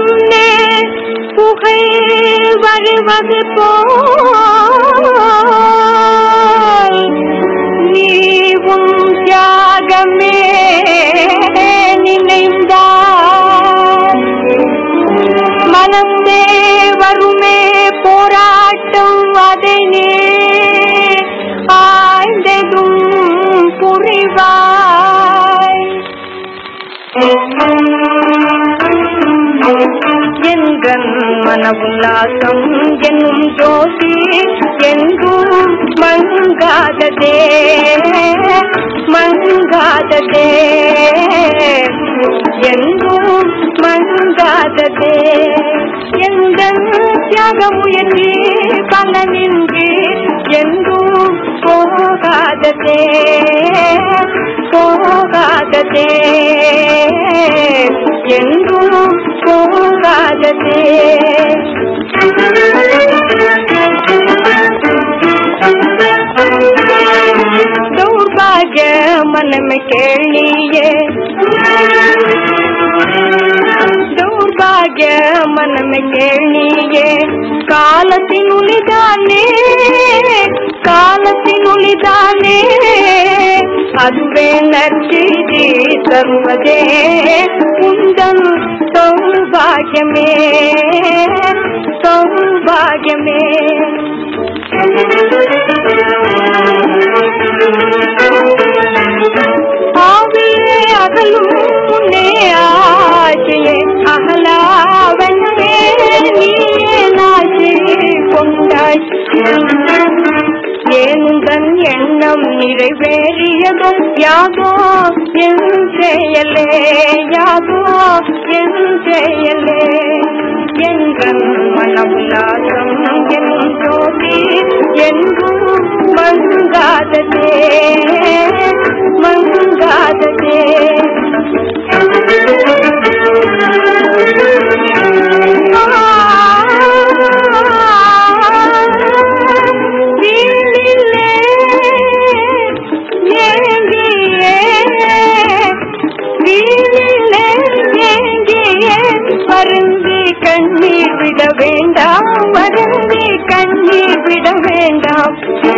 முன்னே புகை வருவது போல் நீ உன் தியாகமே நினைந்தார் மனத்தே வருமே போராட்டம் அதை நீ ஆழ்ந்ததும் புரிவாய் எங்கள் மன உல்லாசம் என்னும் ஜோதி எங்கும் மங்காததே மங்காததே எங்கும் மங்காததே எங்கள் தியாக முயற்சி பலனின்றி எங்கும் போகாததே போகாததே எங்கும் போகாததே சௌபாகிய மனம் கேளியே சௌபாகிய மனம் கேளியே காலத்தின் ஒளிதானே காலத்தின் ஒளிதானே அதுவே நற்செய்தி தருவதே உந்தன் சௌபாகியமே சௌபாகியமே ஆவியே அகலும் முன்னே ஆசையே அகலாவனே நீயே நாசை கொண்டாய் ஏனுந்தன் எண்ணம் நிறைவேறியதோ யாதோ என் செயலே யாதோ என் செயலே எங்கள் மனவுல்லாசம் என் ஜோதி எங்கும் மங்காததே மங்காததே வீணிலே ஏங்கியே வீணிலே ஏங்கியே வருந்தி கண்ணீர் விட வேண்டாம் வருந்தி கண்ணீர் விட வேண்டாம்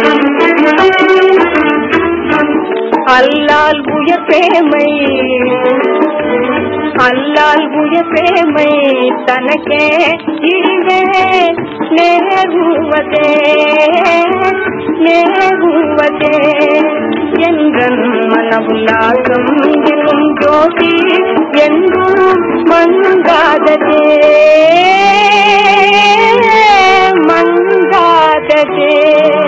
அல்லால் உயர் பிரேமை அல்லால் உயர் பிரேமை தனக்கே இழிவே நேருவதே நேருவதே எங்கள் மனவுல்லாசம் எனும் ஜோதி எங்கும் மங்காததே மங்காததே